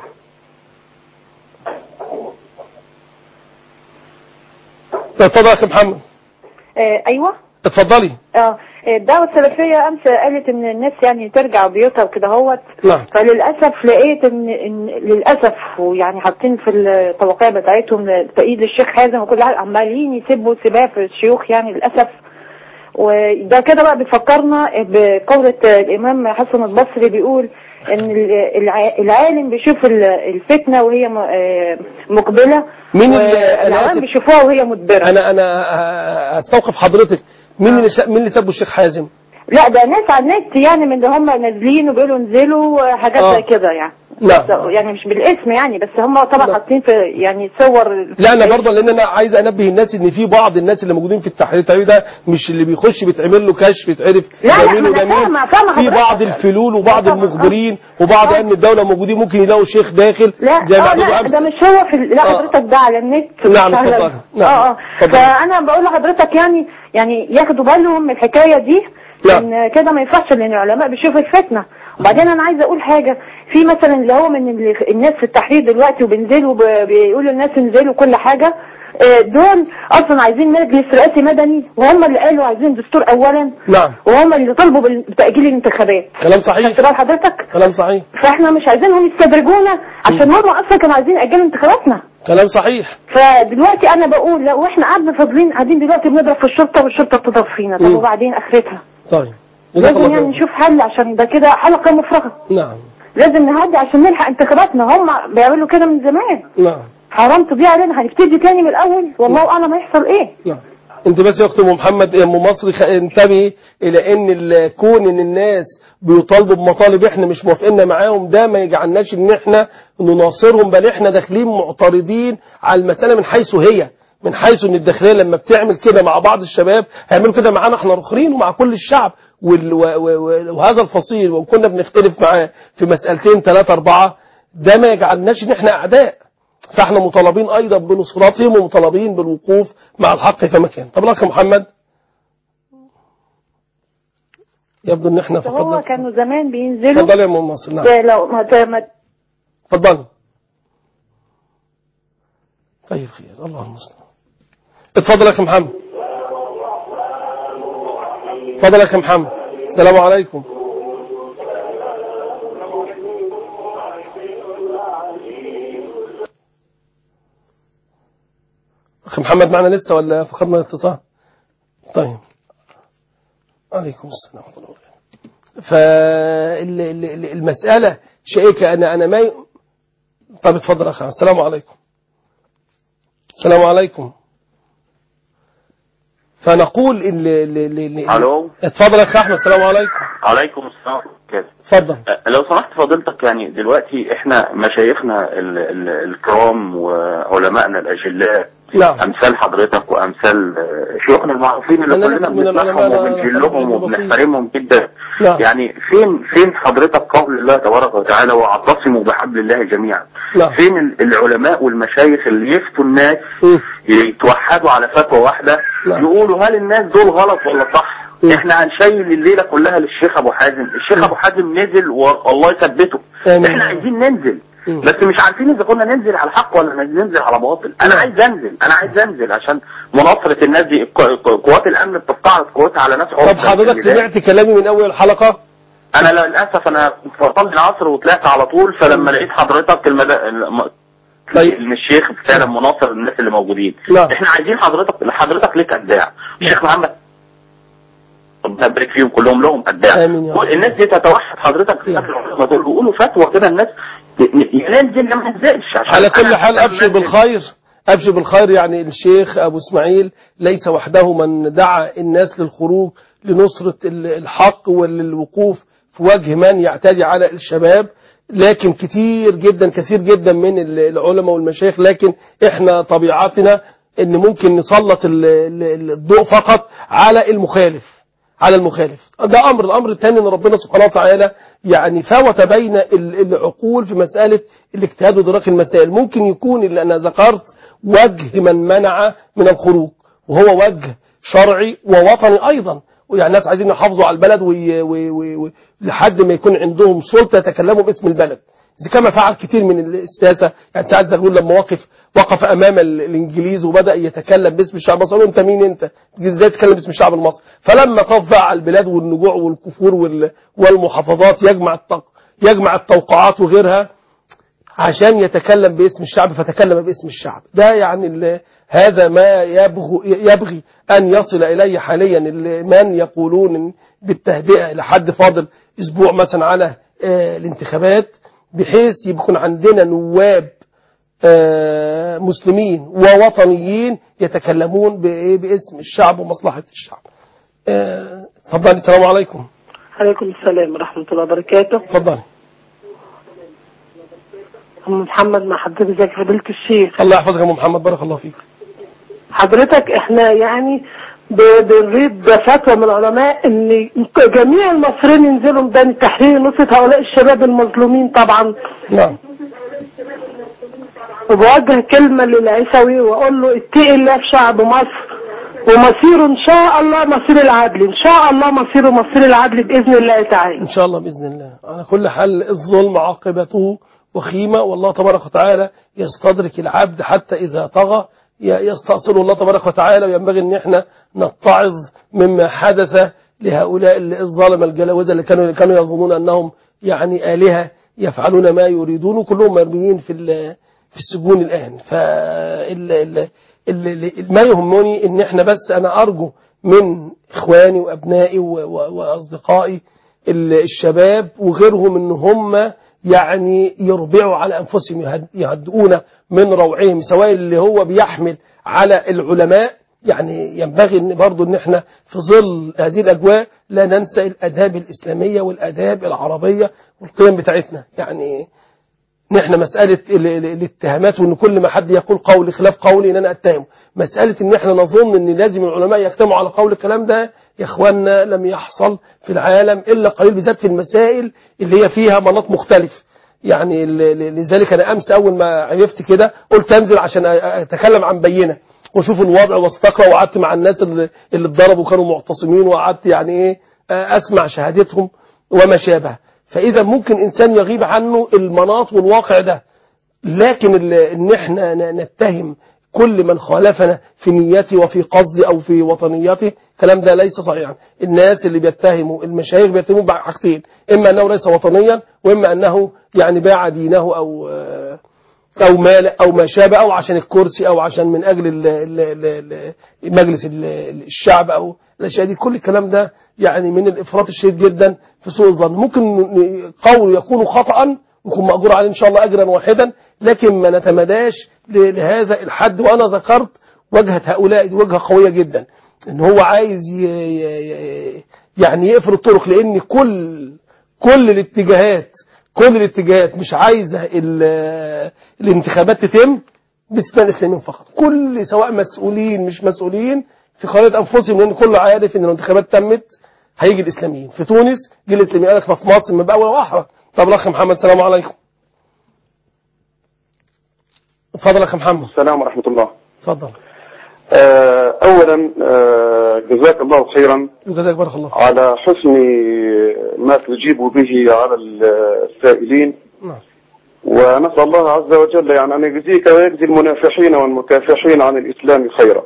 اتفضل يا اخي محمد آه ايوه اتفضلي اه الدعوة السلفية امس قالت ان الناس يعني ترجع بيوتها وكده هوت نعم فللاسف لقيت ان, إن للاسف ويعني حاطين في التوقيع بتاعتهم تأييد الشيخ حازم وكل حاجة عمالين يسبوا سباه في الشيوخ يعني للاسف وده كده بقى بيفكرنا بقولة الامام حسن البصري بيقول ان الع- العالم بيشوف ال- الفتنة وهي م- آه مقبلة مين اللي- أنا والعوام آسف. بيشوفوها وهي مدبرة انا انا استوقف حضرتك مين اللي ش... مين اللي سبوا الشيخ حازم لا ده ناس على النت يعني من اللي هم نازلين وبيقولوا انزلوا حاجات آه. زي كده يعني نعم. بس يعني مش بالاسم يعني بس هم طبعا حاطين في يعني صور لا انا برضه لان انا عايز انبه الناس ان في بعض الناس اللي موجودين في التحرير التحرير ده مش اللي بيخش بيتعمل له كشف يتعرف لا، لا، ده مين ما وده أنا مين فاهمة- فاهمة في حضرتك. بعض الفلول وبعض المخبرين وبعض امن الدوله موجودين ممكن يلاقوا شيخ داخل لا زي ما اه لا عملوا امس ده مش هو في ال- لا آه. حضرتك ده على النت نعم، مش على- اتفضل. نعم، اه اه اتفضل. فانا بقول لحضرتك يعني يعني ياخدوا بالهم من الحكايه دي نعم. ان كده ما ينفعش لان العلماء بيشوفوا الفتنه وبعدين انا عايزه اقول حاجه في مثلا اللي هو من اللي الناس في التحرير دلوقتي وبينزلوا ب- بيقولوا الناس انزلوا كل حاجه آه، دول اصلا عايزين مجلس رئاسي مدني وهم اللي قالوا عايزين دستور اولا نعم وهم اللي طلبوا بال- بتاجيل الانتخابات كلام صحيح خدت بال حضرتك كلام صحيح فاحنا مش عايزينهم يستدرجونا عشان هم اصلا كانوا عايزين ياجلوا انتخاباتنا كلام صحيح فدلوقتي انا بقول لو احنا قعدنا فاضلين قاعدين دلوقتي بنضرب في الشرطه والشرطه بتضرب فينا طب مم. وبعدين اخرتها طيب جزاك لازم الله يعني خير. نشوف حل عشان ده كده حلقه مفرغه نعم لازم نهدي عشان نلحق انتخاباتنا هم بيعملوا كده من زمان نعم حرام تضيع علينا هنبتدي تاني من الاول والله اعلم هيحصل ايه نعم انت بس يا اخت ام محمد يا ام مصري خ- انتبهي الى ان ال- كون ان الناس بيطالبوا بمطالب احنا مش موافقين معاهم ده ما يجعلناش ان احنا نناصرهم بل احنا داخلين معترضين على المساله من حيث هي من حيث ان الداخليه لما بتعمل كده مع بعض الشباب هيعملوا كده معانا احنا الاخرين ومع كل الشعب وال- و- و- و- وهذا الفصيل وان كنا بنختلف معاه في مسالتين ثلاثه اربعه ده ما يجعلناش ان احنا اعداء فاحنا مطالبين ايضا بنصرتهم ومطالبين بالوقوف مع الحق في مكان طب الاخ محمد يبدو ان احنا هو فقدنا كانوا زمان بينزلوا اتفضل يا ام مصر نعم ده لو ما ما اتفضل طيب خير الله المستعان اتفضل يا اخي محمد اتفضل يا اخي محمد السلام عليكم اخي محمد معنا لسه ولا فقدنا الاتصال طيب عليكم السلام ورحمه الله وبركاته فالمسألة شائكة أنا أنا ما ي... طب اتفضل أخي السلام عليكم السلام عليكم فنقول ال ال ال الو اتفضل يا اخ احمد السلام عليكم عليكم السلام كده اتفضل لو سمحت فضيلتك يعني دلوقتي احنا مشايخنا ال ال الكرام وعلمائنا الاجلاء نعم امثال حضرتك وامثال آه، شيوخنا المعروفين اللي أنا كلنا لست من بنسمعهم العلماء، أنا وبنجلهم حضرتك بسيط. وبنحترمهم جدا نعم. يعني فين فين حضرتك قول الله تبارك وتعالى واعتصموا بحبل الله جميعا نعم. فين ال- العلماء والمشايخ اللي يفتوا الناس مم. يتوحدوا على فتوى واحده نعم. يقولوا هل الناس دول غلط ولا صح احنا هنشيل الليله كلها للشيخ ابو حازم الشيخ ابو حازم نزل والله يثبته آمين. احنا عايزين ننزل مم. بس مش عارفين اذا كنا ننزل على الحق ولا ننزل على باطل انا نعم. عايز انزل انا عايز انزل عشان مناصره الناس دي الق- قوات الامن بتستعرض قوتها على ناس طب عرضة حضرتك للبلاد. سمعت كلامي من اول الحلقة انا للاسف انا كنت بصلي العصر وطلعت على طول فلما لقيت حضرتك المد... الم... طيب. ان الشيخ فعلا مناصر للناس اللي موجودين نعم. احنا عايزين حضرتك حضرتك ليك ابداع الشيخ محمد ربنا يبارك فيهم كلهم لهم ابداع آمين يا رب. كل الناس دي تتوحد حضرتك في العلماء دول يقولوا فتوى كده الناس ي- ي- ننزل ما ننزلش عشان على كل أنا حال أنا أبشر ننزل. بالخير أبشر بالخير يعني الشيخ أبو إسماعيل ليس وحده من دعا الناس للخروج لنصرة ال- الحق وللوقوف في وجه من يعتدي على الشباب لكن كتير جدا كثير جدا من ال- العلماء والمشايخ لكن احنا طبيعتنا ان ممكن نسلط ال- ال- الضوء فقط على المخالف على المخالف ده أمر الأمر الثاني أن ربنا سبحانه وتعالى يعني فوت بين ال- العقول في مسألة الاجتهاد ودراك المسائل ممكن يكون اللي أنا ذكرت وجه من منع من الخروج وهو وجه شرعي ووطني أيضا يعني الناس عايزين يحافظوا على البلد وي وي وي وي لحد ما يكون عندهم سلطة يتكلموا باسم البلد زي كما فعل كتير من الساسة يعني ساعات زغلول لما وقف وقف أمام ال- الإنجليز وبدأ يتكلم باسم الشعب المصري قالوا أنت مين أنت إزاي تتكلم باسم الشعب المصري فلما طف بقى على البلاد والنجوع والكفور وال- والمحافظات يجمع التق... يجمع التوقعات وغيرها عشان يتكلم باسم الشعب فتكلم باسم الشعب ده يعني ال- هذا ما يبغي, يبغي أن يصل إليه حاليا ال- من يقولون إن بالتهدئة لحد فاضل أسبوع مثلا على آه، الانتخابات بحيث يكون عندنا نواب آه، مسلمين ووطنيين يتكلمون بإيه؟ باسم الشعب ومصلحة الشعب آه، اتفضلي السلام عليكم عليكم السلام ورحمة الله وبركاته اتفضلي أم محمد مع حضرتك ازيك يا فضيلة الشيخ الله يحفظك يا أم محمد بارك الله فيك حضرتك احنا يعني ب- بنريد فتوى من العلماء ان جميع المصريين ينزلوا ميدان التحرير نصرة هؤلاء الشباب المظلومين طبعا نعم وبوجه كلمة للعيسوي واقول له اتقي الله في شعب مصر ومصيره ان شاء الله مصير العدل ان شاء الله مصيره مصير العدل باذن الله تعالى إن شاء الله بإذن الله على كل حال الظلم عاقبته وخيمة والله تبارك وتعالى يستدرك العبد حتى إذا طغى ي- يستأصله الله تبارك وتعالى وينبغي أن احنا نتعظ مما حدث لهؤلاء الظالم الجلاوزة اللي كانوا كانوا يظنون أنهم يعني آلهة يفعلون ما يريدون وكلهم مرميين في ال- في السجون الآن فال ال- ال- ال- ما يهمني ان احنا بس انا ارجو من اخواني وابنائي و- و- واصدقائي ال- الشباب وغيرهم ان هم يعني يربعوا على انفسهم يهد- يهدؤون من روعهم سواء اللي هو بيحمل على العلماء يعني ينبغي ان برضه ان احنا في ظل هذه الاجواء لا ننسى الاداب الاسلاميه والاداب العربيه والقيم بتاعتنا يعني نحن مسألة ال- ال- الاتهامات وان كل ما حد يقول قول خلاف قولي ان انا اتهمه مسألة ان احنا نظن ان لازم العلماء يجتمعوا على قول الكلام ده يا اخواننا لم يحصل في العالم الا قليل بالذات في المسائل اللي هي فيها مناط مختلف يعني ل- ل- لذلك انا امس اول ما عرفت كده قلت انزل عشان أ- اتكلم عن بينه واشوف الوضع واستقرا وقعدت مع الناس اللي اللي اتضربوا وكانوا معتصمين وقعدت يعني ايه اسمع شهادتهم وما شابه فاذا ممكن انسان يغيب عنه المناط والواقع ده لكن ال- ان احنا ن- نتهم كل من خالفنا في نيته وفي قصدي او في وطنيته الكلام ده ليس صحيحا الناس اللي بيتهموا المشايخ بيتهموا بحاجتين اما انه ليس وطنيا واما انه يعني باع دينه او آه، او مال او ما شابه او عشان الكرسي او عشان من اجل ال ال ال ال مجلس ال- الشعب او الاشياء دي كل الكلام ده يعني من الافراط الشديد جدا في سوء الظن ممكن ن- قول يكون خطا ويكون مأجور عليه إن شاء الله أجرا واحدا لكن ما نتمداش ل- لهذا الحد وأنا ذكرت وجهة هؤلاء دي وجهة قوية جدا إن هو عايز ي... ي- ي- يعني يقفل الطرق لأن كل كل الاتجاهات كل الاتجاهات مش عايزة ال- الانتخابات تتم باستثناء الإسلاميين فقط كل سواء مسؤولين مش مسؤولين في قضية أنفسهم لأن كله عارف إن الانتخابات تمت هيجي الإسلاميين في تونس جه الإسلاميين قال لك في مصر من بقى وأحرى طب الأخ محمد السلام عليكم اتفضل يا أخ محمد السلام ورحمة الله اتفضل آه، أولا آه، جزاك الله خيرا وجزاك بارك الله فيك. على حسن ما تجيب به على السائلين نعم. ونسأل الله عز وجل يعني أن يجزيك ويجزي المنافحين والمكافحين عن الإسلام خيرا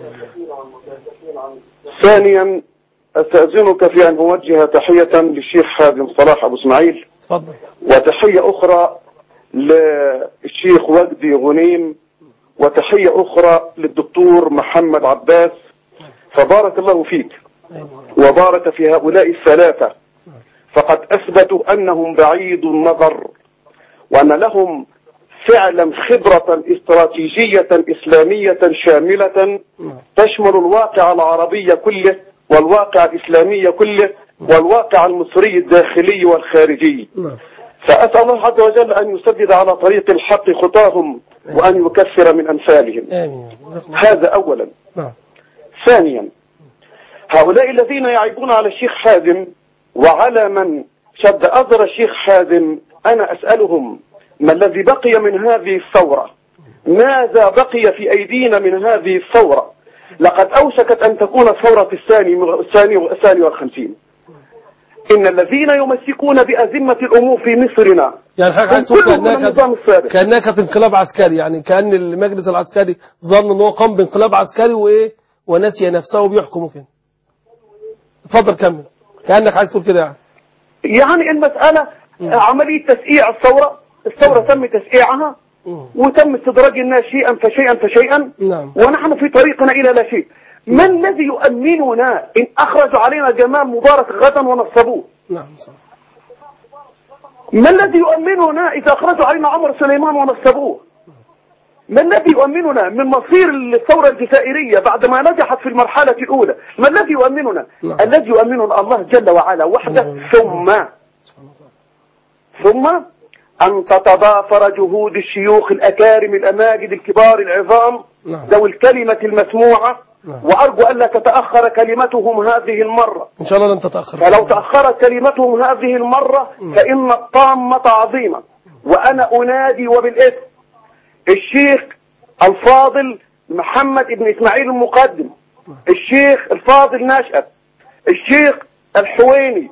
ثانيا أستأذنك في أن أوجه تحية للشيخ حازم صلاح أبو إسماعيل اتفضل وتحية أخرى للشيخ وجدي غنيم وتحية أخرى للدكتور محمد عباس فبارك الله فيك وبارك في هؤلاء الثلاثة فقد أثبتوا أنهم بعيد النظر وأن لهم فعلا خبرة استراتيجية إسلامية شاملة تشمل الواقع العربي كله والواقع الإسلامي كله والواقع المصري الداخلي والخارجي فأسأل الله عز وجل أن يسدد على طريق الحق خطاهم وأن يكثر من أمثالهم آمين هذا أولا نعم. ثانيا هؤلاء الذين يعيبون على الشيخ حازم وعلى من شد أزر الشيخ حازم أنا أسألهم ما الذي بقي من هذه الثورة ماذا بقي في أيدينا من هذه الثورة لقد أوشكت أن تكون الثورة الثاني الثاني الثاني والخمسين إن الذين يمسكون بأزمة الأمور في مصرنا يعني حضرتك عايز هم تقول كلهم من كأنها النظام كانت السابق كأنها كانت انقلاب عسكري يعني كأن المجلس العسكري ظن ان هو قام بانقلاب عسكري وايه ونسي نفسه بيحكم كده اتفضل كمل كأنك عايز تقول كده يعني يعني المسألة عملية تسقيع الثورة الثورة تم تسقيعها وتم استدراج الناس شيئا فشيئا فشيئا نعم ونحن في طريقنا إلى لا شيء ما الذي يؤمننا إن أخرجوا علينا جمال مبارك غدا ونصبوه نعم صح ما الذي يؤمننا إذا أخرجوا علينا عمر سليمان ونصبوه ما الذي يؤمننا من مصير الثورة الجزائرية بعد ما نجحت في المرحلة الأولى ما الذي يؤمننا نعم. الذي يؤمننا الله جل وعلا وحده ثم ثم أن تتضافر جهود الشيوخ الأكارم الأماجد الكبار العظام نعم ذوي الكلمة المسموعة نعم. وأرجو ألا تتأخر كلمتهم هذه المرة ان شاء الله لن تتأخر فلو تأخرت كلمتهم هذه المرة فإن الطامة عظيمة وأنا أنادي وبالاسم الشيخ الفاضل محمد بن إسماعيل المقدم الشيخ الفاضل نشأت الشيخ الحويني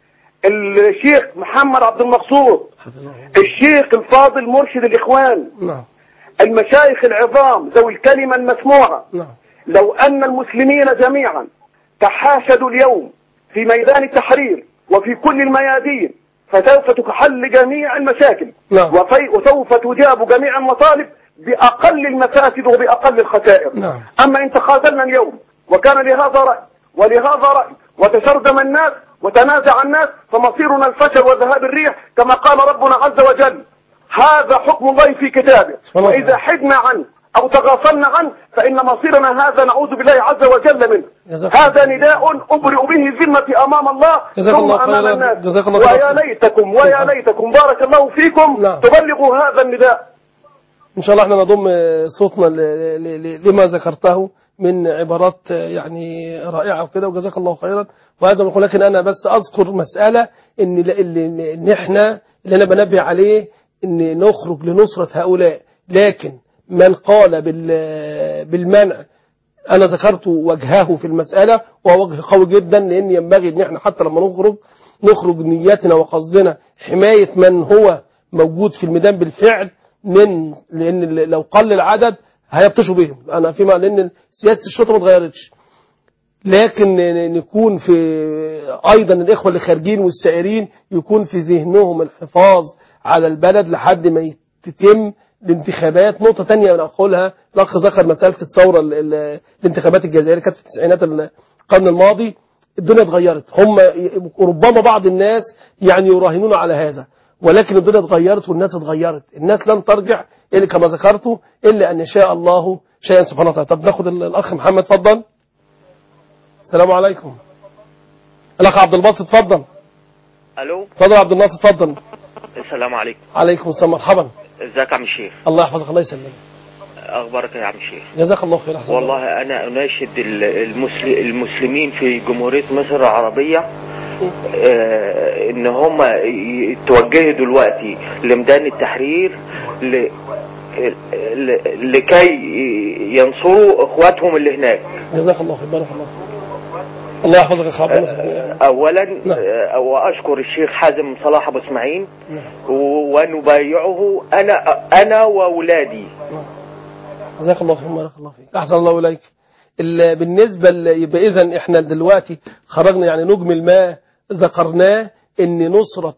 الشيخ محمد عبد المقصود الشيخ الفاضل مرشد الإخوان نعم المشايخ العظام ذوي الكلمة المسموعة نعم لو أن المسلمين جميعا تحاشدوا اليوم في ميدان التحرير وفي كل الميادين فسوف تحل جميع المشاكل نعم. وفي- وسوف تجاب جميع المطالب بأقل المفاسد وبأقل الخسائر نعم أما إن تخاذلنا اليوم وكان لهذا رأي ولهذا رأي وتشردم الناس وتنازع الناس فمصيرنا الفشل وذهاب الريح كما قال ربنا عز وجل هذا حكم الله في كتابه سبحان الله. وإذا حدنا عنه أو تغافلنا عنه فإن مصيرنا هذا نعوذ بالله عز وجل منه جزاك هذا نداء أبرئ به ذمتي أمام الله جزاك ثم الله أمام خيرا. الناس جزاك الله ويا خيرا. ليتكم ويا ليتكم بارك الله فيكم نعم. تبلغوا هذا النداء إن شاء الله احنا نضم صوتنا ل- ل- ل- لما ذكرته من عبارات يعني رائعة وكده وجزاك الله خيرا وهذا بقول لكن أنا بس أذكر مسألة إن ل- اللي إن إحنا اللي أنا بنبه عليه إن نخرج لنصرة هؤلاء لكن من قال بال- بالمنع أنا ذكرت وجهه في المسألة وهو وجه قوي جدا لأن ينبغي إن إحنا حتى لما نخرج نخرج نيتنا وقصدنا حماية من هو موجود في الميدان بالفعل من لأن لو قل العدد هيبطشوا بهم أنا فيما لأن سياسة الشرطة ما اتغيرتش لكن نكون في أيضا الإخوة اللي خارجين والسائرين يكون في ذهنهم الحفاظ على البلد لحد ما تتم الانتخابات نقطة تانية أنا أقولها الأخ ذكر مسألة الثورة ال- ال- الانتخابات الجزائرية كانت في التسعينات القرن الماضي الدنيا اتغيرت هم ربما بعض الناس يعني يراهنون على هذا ولكن الدنيا اتغيرت والناس اتغيرت الناس لن ترجع إلا كما ذكرت إلا أن يشاء الله شيئا سبحانه وتعالى طب ناخد ال- الأخ محمد اتفضل السلام عليكم الأخ عبد الباسط اتفضل الو اتفضل يا عبد الناصر اتفضل السلام عليكم عليكم السلام مرحبا ازيك يا عم الشيخ الله يحفظك الله يسلمك اخبارك يا عم الشيخ جزاك الله خير أحسن والله انا اناشد ال- المسل- المسلمين في جمهوريه مصر العربيه آه، ان هم ي- يتوجهوا دلوقتي لميدان التحرير ل... ل- لكي ينصروا اخواتهم اللي هناك جزاك الله خير بارك الله فيك الله يحفظك يا أخ عبد الناصر اولا آه، واشكر الشيخ حازم صلاح ابو اسماعيل و- ونبايعه انا انا واولادي جزاك الله خير بارك الله فيك احسن الله اليك ال- بالنسبه ل- يبقى اذا احنا دلوقتي خرجنا يعني نجمل ما ذكرناه ان نصره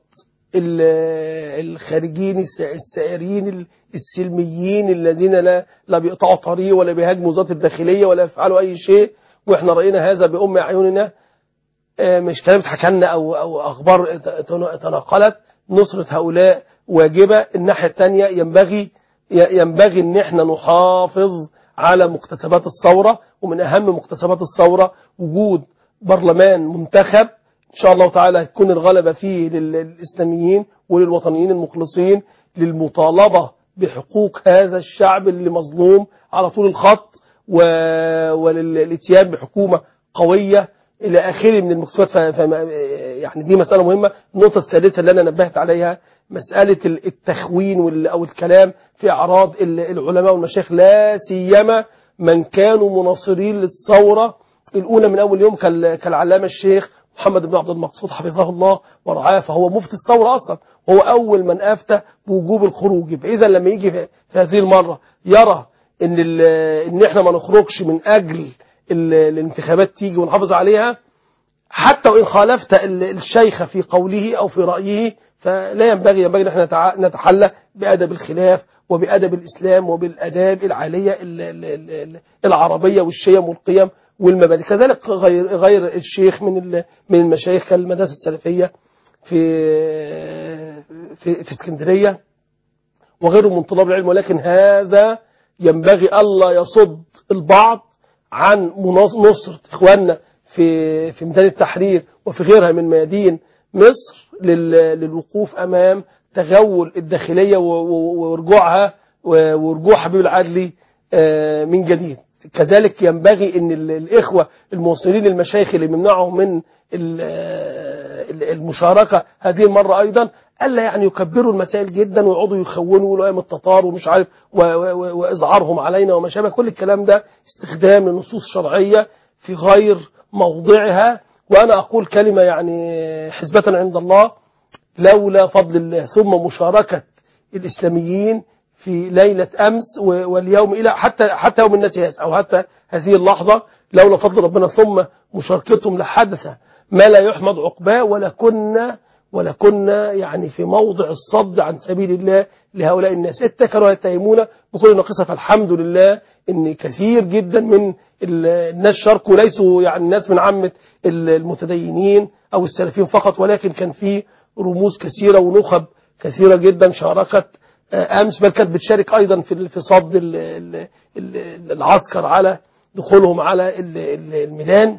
ال- الخارجين الس- السائرين ال- السلميين الذين لا لا بيقطعوا طريق ولا بيهاجموا وزاره الداخليه ولا يفعلوا اي شيء واحنا راينا هذا بام اعيننا آه، مش كلام اتحكى لنا او او اخبار ت- تناقلت نصره هؤلاء واجبه الناحيه الثانيه ينبغي ي- ينبغي ان احنا نحافظ على مكتسبات الثوره ومن اهم مكتسبات الثوره وجود برلمان منتخب ان شاء الله تعالى تكون الغلبه فيه لل- للاسلاميين وللوطنيين المخلصين للمطالبه بحقوق هذا الشعب اللي مظلوم على طول الخط و- وللاتيان بحكومه قويه الى اخره من المكتسبات ف... ف... يعني دي مساله مهمه النقطه الثالثه اللي انا نبهت عليها مساله ال- التخوين وال... او الكلام في اعراض ال- العلماء والمشايخ لا سيما من كانوا مناصرين للثوره الاولى من اول يوم كال... كالعلامه الشيخ محمد بن عبد المقصود حفظه الله ورعاه فهو مفتي الثوره اصلا هو اول من افتى بوجوب الخروج اذا لما يجي في في هذه المره يرى ان ال... ان احنا ما نخرجش من اجل ال- الانتخابات تيجي ونحافظ عليها حتى وإن خالفت ال- الشيخ في قوله أو في رأيه فلا ينبغي ينبغي أن احنا نتع- نتحلى بأدب الخلاف وبأدب الإسلام وبالأداب العالية ال- ال- ال- ال- العربية والشيم والقيم والمبادئ كذلك غير غير الشيخ من ال- من المشايخ كالمدارس السلفية في في في اسكندرية وغيره من طلاب العلم ولكن هذا ينبغي ألا يصد البعض عن مناص- نصرة إخواننا في في ميدان التحرير وفي غيرها من ميادين مصر لل- للوقوف أمام تغول الداخلية و- و- ورجوعها و- ورجوع حبيب العدلي آه، من جديد كذلك ينبغي أن ال- الإخوة الموصلين المشايخ اللي بيمنعهم من ال- آه، ال- المشاركة هذه المرة أيضا ألا يعني يكبروا المسائل جدا ويقعدوا يخونوا ويقولوا أيام التتار ومش عارف و- و- و- وإزعارهم علينا وما شابه كل الكلام ده استخدام لنصوص شرعية في غير موضعها وأنا أقول كلمة يعني حسبة عند الله لولا فضل الله ثم مشاركة الإسلاميين في ليلة أمس و- واليوم إلى حتى حتى يوم الناس هذا أو حتى هذه اللحظة لولا فضل ربنا ثم مشاركتهم لحدث ما لا يحمد عقباه ولا كنا ولا كنا يعني في موضع الصد عن سبيل الله لهؤلاء الناس اتكلوا يتهمون بكل ناقصة فالحمد لله ان كثير جدا من ال- الناس شاركوا ليسوا يعني ناس من عامة ال- المتدينين او السلفيين فقط ولكن كان في رموز كثيرة ونخب كثيرة جدا شاركت آه، امس بل كانت بتشارك ايضا في في صد ال- ال- ال- العسكر على دخولهم على ال- ال- الميدان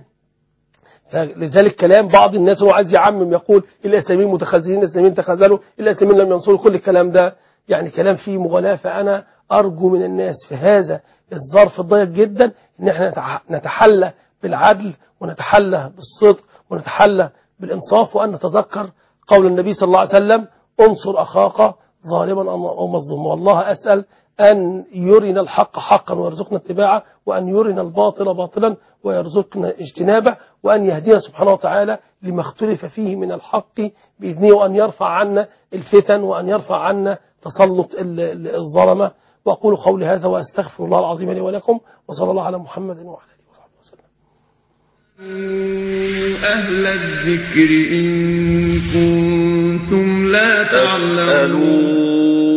فلذلك كلام بعض الناس هو عايز يعمم يقول الاسلاميين متخاذلين الاسلاميين تخاذلوا الاسلاميين لم ينصروا كل الكلام ده يعني كلام فيه مغالاة فانا ارجو من الناس في هذا الظرف الضيق جدا ان احنا نتح- نتحلى بالعدل ونتحلى بالصدق ونتحلى بالانصاف وان نتذكر قول النبي صلى الله عليه وسلم انصر اخاك ظالما او مظلوما والله اسال أن يرنا الحق حقا ويرزقنا اتباعه وأن يرنا الباطل باطلا ويرزقنا اجتنابه وأن يهدينا سبحانه وتعالى لما اختلف فيه من الحق بإذنه وأن يرفع عنا الفتن وأن يرفع عنا تسلط ال- ال- الظلمة وأقول قولي هذا وأستغفر الله العظيم لي ولكم وصلى الله على محمد وعلى أهل الذكر إن كنتم لا تعلمون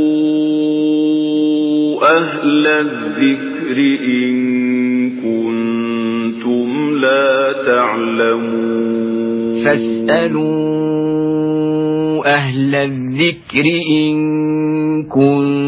أهل الذكر إن كنتم لا تعلمون فاسألوا أهل الذكر الذكر إن كنتم